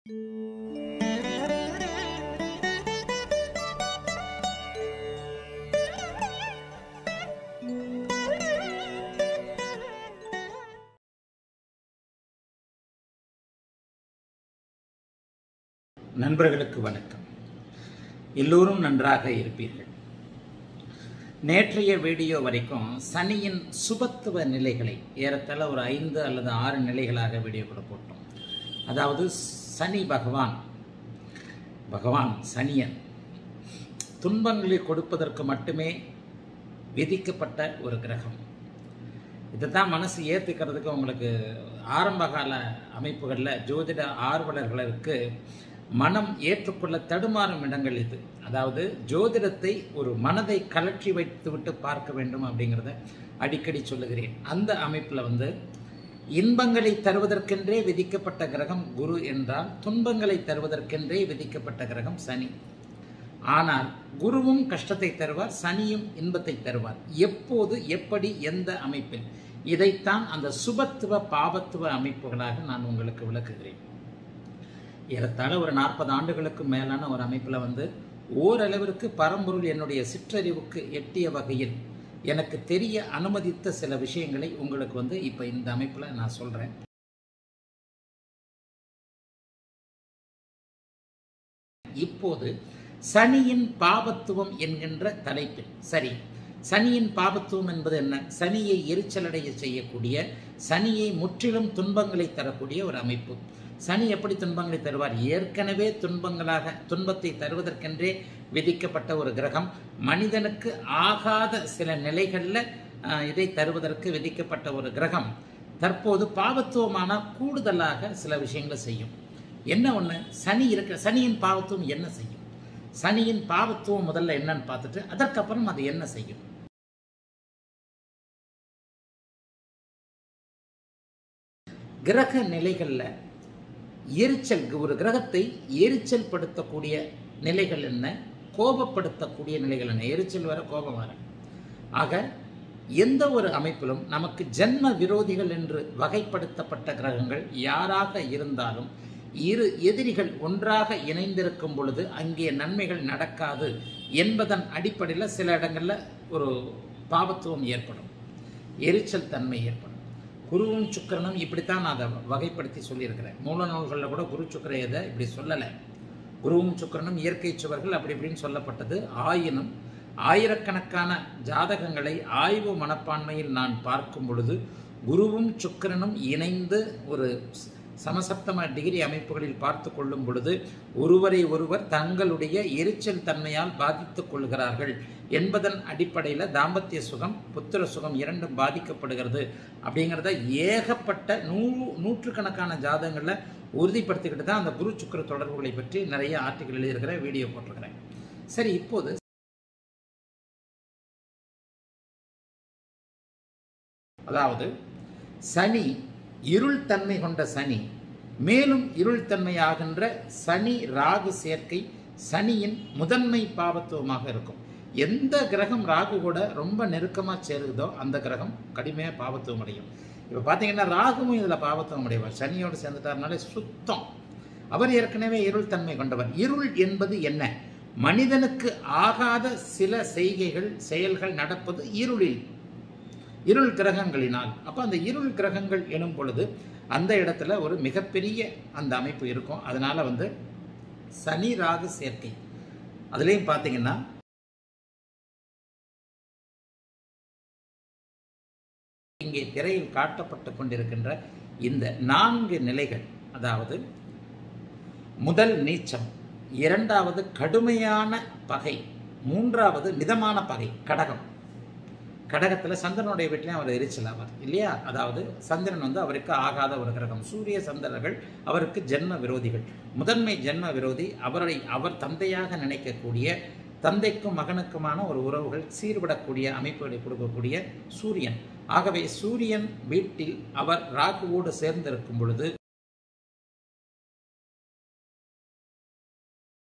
நண்பர்களுக்கு வணக்கம் எல்லோரும் நன்றாக இருப்பீர்கள் நேற்றைய வீடியோ வரைக்கும் சனியின் சுபத்துவ நிலைகளை ஏறத்தாழ ஒரு ஐந்து அல்லது ஆறு நிலைகளாக வீடியோக்குள்ள போட்டோம் அதாவது சனி பகவான் பகவான் சனியன் துன்பங்களை கொடுப்பதற்கு மட்டுமே விதிக்கப்பட்ட ஒரு கிரகம் இதை தான் மனசு ஏற்றுக்கிறதுக்கு உங்களுக்கு ஆரம்ப கால அமைப்புகளில் ஜோதிட ஆர்வலர்களுக்கு மனம் ஏற்றுக்கொள்ள தடுமாறும் இடங்கள் இது அதாவது ஜோதிடத்தை ஒரு மனதை கலற்றி வைத்துவிட்டு பார்க்க வேண்டும் அப்படிங்கிறத அடிக்கடி சொல்லுகிறேன் அந்த அமைப்பில் வந்து இன்பங்களை தருவதற்கென்றே விதிக்கப்பட்ட கிரகம் குரு என்றால் துன்பங்களை தருவதற்கென்றே விதிக்கப்பட்ட கிரகம் சனி ஆனால் குருவும் கஷ்டத்தை தருவார் சனியும் இன்பத்தை தருவார் எப்போது எப்படி எந்த அமைப்பில் இதைத்தான் அந்த சுபத்துவ பாபத்துவ அமைப்புகளாக நான் உங்களுக்கு விளக்குகிறேன் ஏறத்தாழ ஒரு நாற்பது ஆண்டுகளுக்கு மேலான ஒரு அமைப்பில் வந்து ஓரளவிற்கு பரம்பொருள் என்னுடைய சிற்றறிவுக்கு எட்டிய வகையில் எனக்கு தெரிய அனுமதித்த சில விஷயங்களை உங்களுக்கு வந்து இப்போ இந்த அமைப்பில் நான் சொல்கிறேன் இப்போது சனியின் பாபத்துவம் என்கின்ற தலைப்பில் சரி சனியின் பாபத்துவம் என்பது என்ன சனியை எரிச்சலடைய செய்யக்கூடிய சனியை முற்றிலும் துன்பங்களை தரக்கூடிய ஒரு அமைப்பு சனி எப்படி துன்பங்களை தருவார் ஏற்கனவே துன்பங்களாக துன்பத்தை தருவதற்கென்றே விதிக்கப்பட்ட ஒரு கிரகம் மனிதனுக்கு ஆகாத சில நிலைகளில் இதை தருவதற்கு விதிக்கப்பட்ட ஒரு கிரகம் தற்போது பாவத்துவமான கூடுதலாக சில விஷயங்களை செய்யும் என்ன ஒன்று சனி இருக்கிற சனியின் பாவத்துவம் என்ன செய்யும் சனியின் பாவத்துவம் முதல்ல என்னன்னு பார்த்துட்டு அதற்கப்புறம் அது என்ன செய்யும் கிரக நிலைகளில் எரிச்சல் ஒரு கிரகத்தை எரிச்சல் படுத்தக்கூடிய நிலைகள் என்ன கோபப்படுத்தக்கூடிய நிலைகள் என்ன எரிச்சல் வர கோபம் வர ஆக எந்த ஒரு அமைப்பிலும் நமக்கு ஜென்ம விரோதிகள் என்று வகைப்படுத்தப்பட்ட கிரகங்கள் யாராக இருந்தாலும் இரு எதிரிகள் ஒன்றாக இணைந்திருக்கும் பொழுது அங்கே நன்மைகள் நடக்காது என்பதன் அடிப்படையில் சில இடங்களில் ஒரு பாவத்துவம் ஏற்படும் எரிச்சல் தன்மை ஏற்படும் குருவும் சுக்கரனும் இப்படித்தான் நான் அதை வகைப்படுத்தி சொல்லியிருக்கிறேன் மூல நூல்களில் கூட குரு சுக்கர இதை இப்படி சொல்லலை குருவும் சுக்கரனும் இயற்கை சுவர்கள் அப்படி இப்படின்னு சொல்லப்பட்டது ஆயினும் ஆயிரக்கணக்கான ஜாதகங்களை ஆய்வு மனப்பான்மையில் நான் பார்க்கும் பொழுது குருவும் சுக்கரனும் இணைந்து ஒரு சமசப்தம டிகிரி அமைப்புகளில் பார்த்து கொள்ளும் பொழுது ஒருவரை ஒருவர் தங்களுடைய எரிச்சல் தன்மையால் பாதித்துக் கொள்கிறார்கள் என்பதன் அடிப்படையில் தாம்பத்திய சுகம் புத்திர சுகம் இரண்டும் பாதிக்கப்படுகிறது அப்படிங்கிறத ஏகப்பட்ட நூ நூற்றுக்கணக்கான ஜாதகங்களில் உறுதிப்படுத்திக்கிட்டு தான் அந்த குரு சுக்கர தொடர்புகளை பற்றி நிறைய ஆர்டிக்கல் எழுதியிருக்கிறேன் வீடியோ போட்டிருக்கிறேன் சரி இப்போது அதாவது சனி இருள் தன்மை கொண்ட சனி மேலும் இருள் தன்மையாகின்ற சனி ராகு சேர்க்கை சனியின் முதன்மை பாவத்துவமாக இருக்கும் எந்த கிரகம் ராகு கூட ரொம்ப நெருக்கமாக சேருதோ அந்த கிரகம் கடுமையாக பாவத்துவம் அடையும் இப்போ பார்த்தீங்கன்னா ராகுவும் இதில் பாவத்துவம் அடைவார் சனியோடு சேர்ந்துட்டாருனாலே சுத்தம் அவர் ஏற்கனவே இருள் தன்மை கொண்டவர் இருள் என்பது என்ன மனிதனுக்கு ஆகாத சில செய்கைகள் செயல்கள் நடப்பது இருளில் இருள் கிரகங்களினால் அப்போ அந்த இருள் கிரகங்கள் எனும் பொழுது அந்த இடத்துல ஒரு மிகப்பெரிய அந்த அமைப்பு இருக்கும் அதனால வந்து சனி ராகு சேர்க்கை அதுலேயும் பார்த்தீங்கன்னா இங்கே திரையில் காட்டப்பட்டு கொண்டிருக்கின்ற இந்த நான்கு நிலைகள் அதாவது முதல் நீச்சம் இரண்டாவது கடுமையான பகை மூன்றாவது மிதமான பகை கடகம் கடகத்தில் சந்திரனுடைய வீட்டிலையும் அவர் எரிச்சல் ஆவார் இல்லையா அதாவது சந்திரன் வந்து அவருக்கு ஆகாத ஒரு கிரகம் சூரிய சந்திரர்கள் அவருக்கு ஜென்ம விரோதிகள் முதன்மை ஜென்ம விரோதி அவரை அவர் தந்தையாக நினைக்கக்கூடிய தந்தைக்கும் மகனுக்குமான ஒரு உறவுகள் சீர்படக்கூடிய அமைப்புகளை கொடுக்கக்கூடிய சூரியன் ஆகவே சூரியன் வீட்டில் அவர் ராகுவோடு சேர்ந்திருக்கும் பொழுது